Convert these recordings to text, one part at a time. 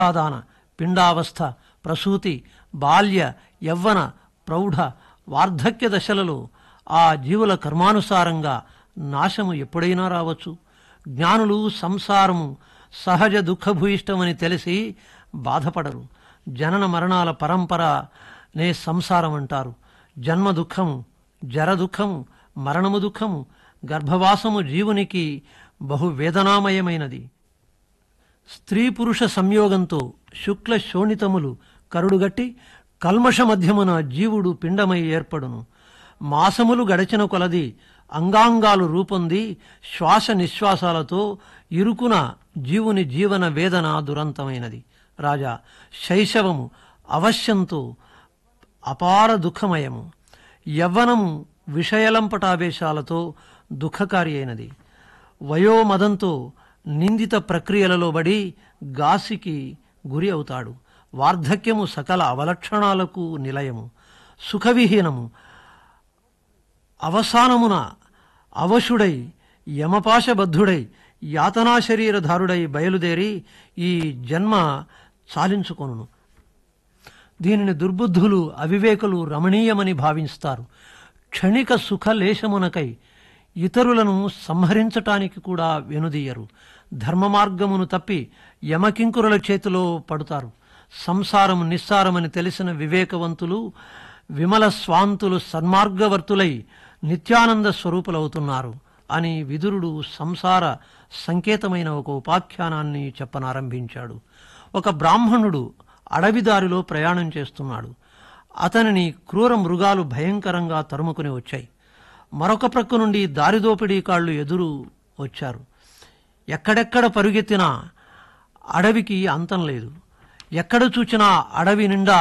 గర్భాధాన పిండావస్థ ప్రసూతి బాల్య యవ్వన ప్రౌఢ వార్ధక్య దశలలో ఆ జీవుల కర్మానుసారంగా నాశము ఎప్పుడైనా రావచ్చు జ్ఞానులు సంసారము సహజ దుఃఖభూయిష్టమని తెలిసి బాధపడరు జనన మరణాల పరంపరనే సంసారం అంటారు జన్మ దుఃఖము జర దుఃఖము మరణము దుఃఖము గర్భవాసము జీవునికి బహు వేదనామయమైనది స్త్రీ పురుష సంయోగంతో శుక్ల శోణితములు కరుడుగట్టి కల్మష మధ్యమున జీవుడు పిండమై ఏర్పడును మాసములు గడచిన కొలది అంగాంగాలు రూపొంది శ్వాస నిశ్వాసాలతో ఇరుకున జీవుని జీవన వేదన దురంతమైనది రాజా శైశవము అవశ్యంతో అపార దుఃఖమయము యవ్వనము విషయలంపటావేశాలతో దుఃఖకారి అయినది వయోమదంతో నిందిత ప్రక్రియలలో బడి గాసికి గురి అవుతాడు వార్ధక్యము సకల అవలక్షణాలకు నిలయము సుఖవిహీనము అవసానమున అవశుడై యమపాశబద్ధుడై యాతనా శరీరధారుడై బయలుదేరి ఈ జన్మ చాలించుకొనును దీనిని దుర్బుద్ధులు అవివేకులు రమణీయమని భావిస్తారు క్షణిక సుఖలేశమునకై ఇతరులను సంహరించటానికి కూడా వెనుదీయరు ధర్మ మార్గమును తప్పి యమకింకురుల చేతిలో పడుతారు సంసారం నిస్సారమని తెలిసిన వివేకవంతులు విమల స్వాంతులు సన్మార్గవర్తులై నిత్యానంద స్వరూపులవుతున్నారు అని విదురుడు సంసార సంకేతమైన ఒక ఉపాఖ్యానాన్ని చెప్పనారంభించాడు ఒక బ్రాహ్మణుడు అడవిదారిలో ప్రయాణం చేస్తున్నాడు అతనిని క్రూర మృగాలు భయంకరంగా తరుముకుని వచ్చాయి మరొక ప్రక్క నుండి దారిదోపిడీ కాళ్ళు ఎదురు వచ్చారు ఎక్కడెక్కడ పరుగెత్తినా అడవికి అంతం లేదు ఎక్కడ చూచినా అడవి నిండా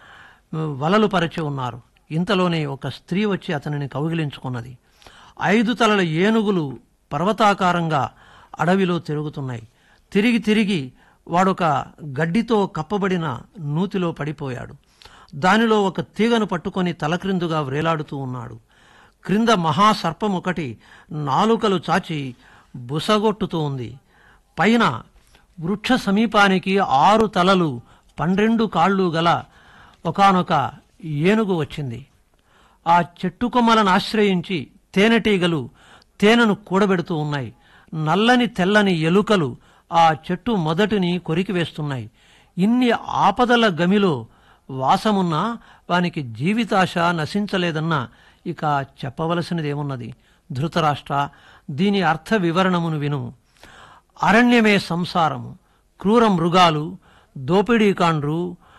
వలలు పరిచి ఉన్నారు ఇంతలోనే ఒక స్త్రీ వచ్చి అతనిని కౌగిలించుకున్నది ఐదు తలల ఏనుగులు పర్వతాకారంగా అడవిలో తిరుగుతున్నాయి తిరిగి తిరిగి వాడొక గడ్డితో కప్పబడిన నూతిలో పడిపోయాడు దానిలో ఒక తీగను పట్టుకొని తలక్రిందుగా వ్రేలాడుతూ ఉన్నాడు క్రింద మహాసర్పం ఒకటి నాలుకలు చాచి బుసగొట్టుతూ ఉంది పైన వృక్ష సమీపానికి ఆరు తలలు పన్నెండు కాళ్ళు గల ఒకనొక ఏనుగు వచ్చింది ఆ చెట్టు కొమ్మలను ఆశ్రయించి తేనెటీగలు తేనెను కూడబెడుతూ ఉన్నాయి నల్లని తెల్లని ఎలుకలు ఆ చెట్టు మొదటిని కొరికివేస్తున్నాయి ఇన్ని ఆపదల గమిలో వాసమున్నా వానికి జీవితాశ నశించలేదన్న ఇక చెప్పవలసినదేమున్నది ధృతరాష్ట్ర దీని అర్థ వివరణమును విను అరణ్యమే సంసారము క్రూర మృగాలు దోపిడీకాండ్రు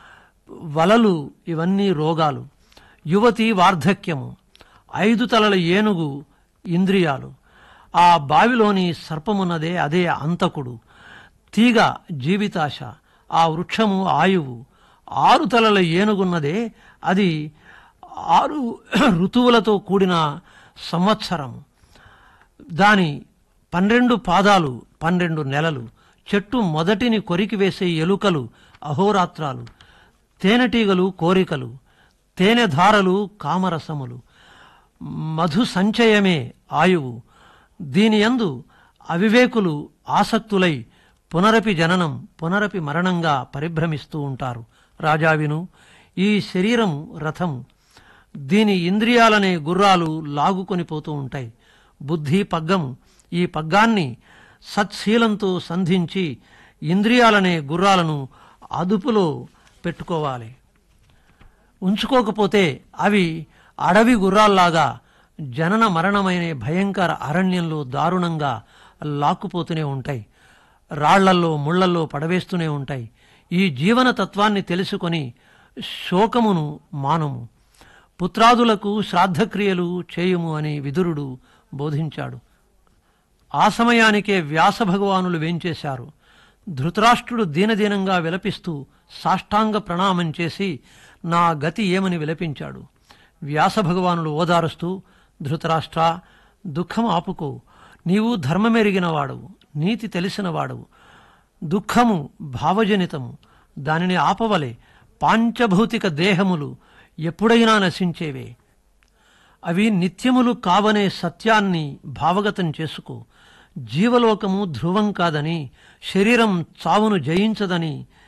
వలలు ఇవన్నీ రోగాలు యువతి వార్ధక్యము ఐదు తలల ఏనుగు ఇంద్రియాలు ఆ బావిలోని సర్పమున్నదే అదే అంతకుడు తీగ జీవితాశ ఆ వృక్షము ఆయువు ఆరు తలల ఏనుగున్నదే అది ఆరు ఋతువులతో కూడిన సంవత్సరం దాని పన్నెండు పాదాలు పన్నెండు నెలలు చెట్టు మొదటిని కొరికివేసే ఎలుకలు అహోరాత్రాలు తేనెటీగలు కోరికలు తేనెధారలు కామరసములు మధు సంచయమే ఆయువు దీని యందు అవివేకులు ఆసక్తులై పునరపి జననం పునరపి మరణంగా పరిభ్రమిస్తూ ఉంటారు రాజావిను ఈ శరీరం రథము దీని ఇంద్రియాలనే గుర్రాలు లాగుకొని పోతూ ఉంటాయి బుద్ధి పగ్గము ఈ పగ్గాన్ని సత్శీలంతో సంధించి ఇంద్రియాలనే గుర్రాలను అదుపులో పెట్టుకోవాలి ఉంచుకోకపోతే అవి అడవి గుర్రాల్లాగా జనన మరణమైన భయంకర అరణ్యంలో దారుణంగా లాక్కుపోతూనే ఉంటాయి రాళ్లల్లో ముళ్లల్లో పడవేస్తూనే ఉంటాయి ఈ జీవన తత్వాన్ని తెలుసుకొని శోకమును మానము పుత్రాదులకు శ్రాద్ధక్రియలు చేయుము అని విదురుడు బోధించాడు ఆ సమయానికే వ్యాస భగవానులు వేంచేశారు ధృతరాష్ట్రుడు దీనదీనంగా విలపిస్తూ సాష్టాంగ ప్రణామం చేసి నా గతి ఏమని విలపించాడు వ్యాస భగవానులు ఓదారుస్తూ ధృతరాష్ట్ర దుఃఖం ఆపుకో నీవు ధర్మమెరిగిన వాడవు నీతి తెలిసిన వాడవు దుఃఖము భావజనితము దానిని ఆపవలే పాంచభౌతిక దేహములు ఎప్పుడైనా నశించేవే అవి నిత్యములు కావనే సత్యాన్ని భావగతం చేసుకో జీవలోకము ధ్రువం కాదని శరీరం చావును జయించదని